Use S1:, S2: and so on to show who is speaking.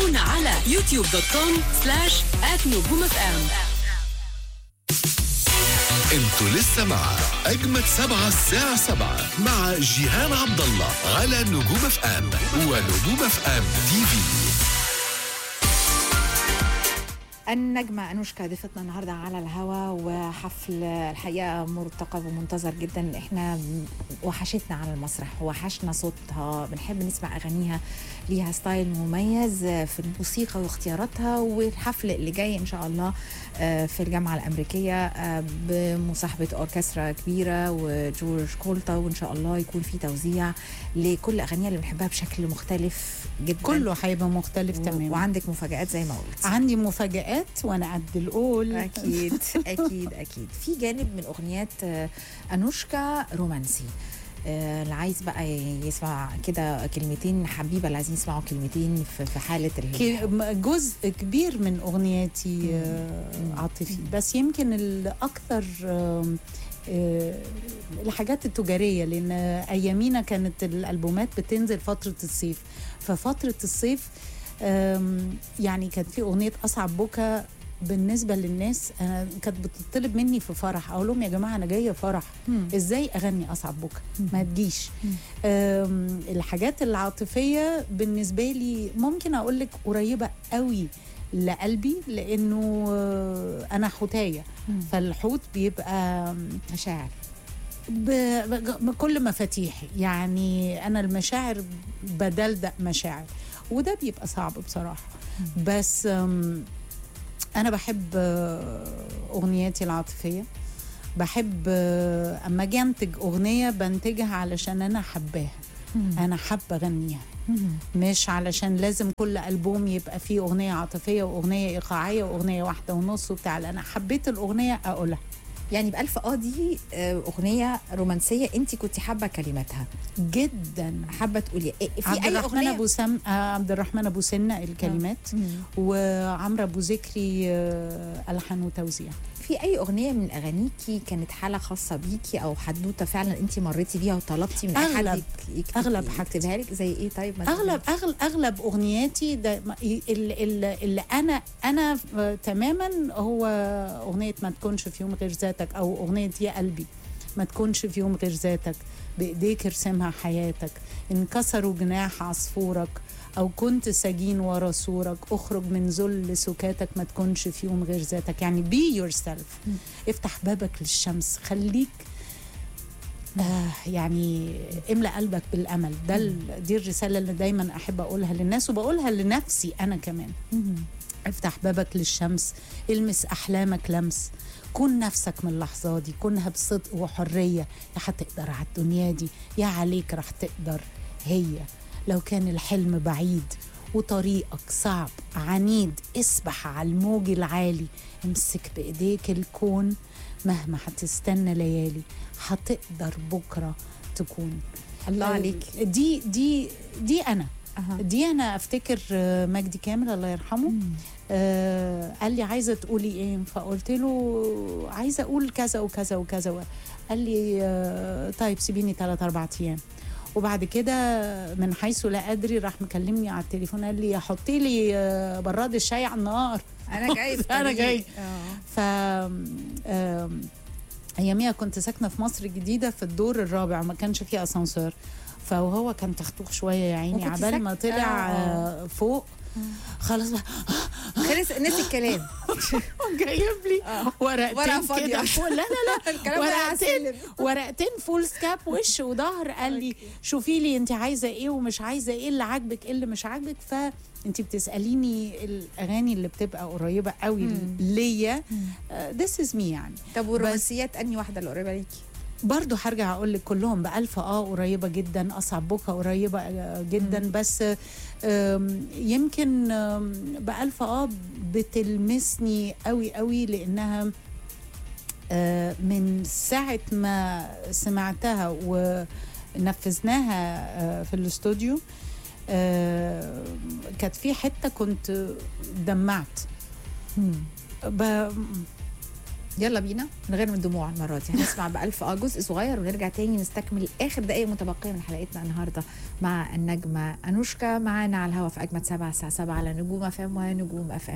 S1: تابعونا على يوتيوب دوت كوم سلاش نجوم اف ام
S2: انتوا لسه مع اجمد سبعة الساعة سبعة مع جيهان عبد الله على نجوم اف ام ونجوم اف ام تي في
S3: النجمة أنوشكا ضيفتنا النهاردة على الهوا وحفل الحقيقة مرتقب ومنتظر جدا احنا وحشتنا على المسرح وحشنا صوتها بنحب نسمع أغانيها ليها ستايل مميز في الموسيقى واختياراتها والحفل اللي جاي إن شاء الله آه، في الجامعة الأمريكية آه، بمصاحبة أوركسترا كبيرة وجورج كولتا وإن شاء الله يكون في توزيع لكل أغانيها اللي بنحبها بشكل مختلف جدا
S4: كله هيبقى مختلف
S3: و-
S4: تماما
S3: وعندك مفاجآت زي ما قلت
S4: عندي مفاجآت وانا قد القول
S3: اكيد اكيد اكيد في جانب من اغنيات آه، انوشكا رومانسي آه، اللي عايز بقى يسمع كده كلمتين حبيبه اللي عايزين يسمعوا كلمتين في في حاله ال...
S4: ك- م- جزء كبير من اغنياتي آه، عاطفي بس يمكن الاكثر آم، آه، الحاجات التجاريه لان ايامينا كانت الالبومات بتنزل فتره الصيف ففتره الصيف آم، يعني كانت في اغنيه اصعب بكا بالنسبه للناس أنا كانت بتطلب مني في فرح اقول لهم يا جماعه انا جايه فرح
S3: مم.
S4: ازاي اغني اصعب بكا ما تجيش أم، الحاجات العاطفيه بالنسبه لي ممكن اقول لك قريبه قوي لقلبي لانه آه، انا حوتايه
S3: مم.
S4: فالحوت بيبقى
S3: مشاعر
S4: ب- بج- بكل مفاتيحي يعني انا المشاعر بدلدق مشاعر وده بيبقى صعب بصراحه بس أم، انا بحب آه، اغنياتي العاطفيه بحب آه، اما اجي انتج اغنيه بنتجها علشان انا حباها انا حابه اغنيها مش علشان لازم كل البوم يبقى فيه اغنيه عاطفيه واغنيه ايقاعيه واغنيه واحده ونص وبتاع لا، انا حبيت الاغنيه اقولها
S3: يعني بألف اه دي آه، اغنيه رومانسيه انت كنت حابه كلماتها
S4: جدا
S3: حابه تقولي إيه في
S4: عبد
S3: اي
S4: الرحمن
S3: اغنيه
S4: ابو سم آه، عبد الرحمن ابو سنه الكلمات
S3: مم.
S4: وعمرو ابو ذكري آه، الحان وتوزيع
S3: في اي اغنيه من اغانيكي كانت حاله خاصه بيكي او حدوته فعلا انت مريتي بيها وطلبتي من اي حد
S4: أغلب-
S3: يك- يكتب
S4: أغلب حاجتي.
S3: يكتبها لك زي ايه طيب مثلا
S4: اغلب اغلب اغلب اغنياتي ده ما- ال- ال- اللي انا انا آه، تماما هو اغنيه ما تكونش في يوم غير ذاتك او اغنيه يا قلبي ما تكونش في يوم غير ذاتك بايديك ارسمها حياتك انكسروا جناح عصفورك او كنت سجين ورا سورك اخرج من ذل سكاتك ما تكونش في يوم غير ذاتك يعني بي يور سيلف افتح بابك للشمس خليك آه يعني املأ قلبك بالامل ده ال- دي الرساله اللي دايما احب اقولها للناس وبقولها لنفسي انا كمان افتح بابك للشمس المس احلامك لمس كن نفسك من اللحظه دي كونها بصدق وحريه يا هتقدر على الدنيا دي يا عليك راح تقدر هي لو كان الحلم بعيد وطريقك صعب عنيد اسبح على الموج العالي امسك بايديك الكون مهما هتستنى ليالي هتقدر بكره تكون
S3: الله عليك
S4: دي دي دي انا
S3: أها.
S4: دي انا افتكر آه، مجدي كامل الله يرحمه آه قال لي عايزه تقولي ايه فقلت له عايزه اقول كذا وكذا وكذا قال لي آه طيب سيبيني ثلاث اربع ايام وبعد كده من حيث لا ادري راح مكلمني على التليفون قال لي حطي لي آه، براد الشاي على النار
S3: انا جاي في
S4: أنا
S3: طريقي.
S4: جاي.
S3: آه.
S4: ف آم، اياميها كنت ساكنه في مصر الجديده في الدور الرابع ما كانش فيه اسانسير فهو كان تختوخ شويه يا عيني
S3: وكنت
S4: عبال ما
S3: ساك-
S4: طلع
S3: آه.
S4: آه، فوق خلاص بقى
S3: خلص نسي الكلام
S4: جايب لي
S3: ورقة
S4: ورقتين
S3: فاضية.
S4: كده فوق لا لا لا
S3: الكلام ده على
S4: ورقتين
S3: السلم.
S4: ورقتين فول سكاب وش وظهر قال لي شوفي لي انت عايزه ايه ومش عايزه ايه اللي عاجبك ايه اللي مش عاجبك فانت بتساليني الاغاني اللي بتبقى قريبه قوي
S3: مم.
S4: ليا ذس از مي يعني
S3: طب والرومانسيات انهي واحده اللي قريبه ليكي
S4: برضو هرجع اقول لك كلهم بألف اه قريبه جدا اصعب بكا قريبه آه، جدا بس آم، يمكن آم، بألف اه بتلمسني قوي قوي لانها آه، من ساعه ما سمعتها ونفذناها آه، في الاستوديو آه، كانت في حته كنت دمعت ب...
S3: يلا بينا من غير من دموع المره دي هنسمع بألف اه جزء صغير ونرجع تاني نستكمل اخر دقائق متبقيه من حلقتنا النهارده مع النجمه انوشكا معانا على الهوا في اجمد سبعة الساعه 7 على نجوم اف ام ونجوم اف ام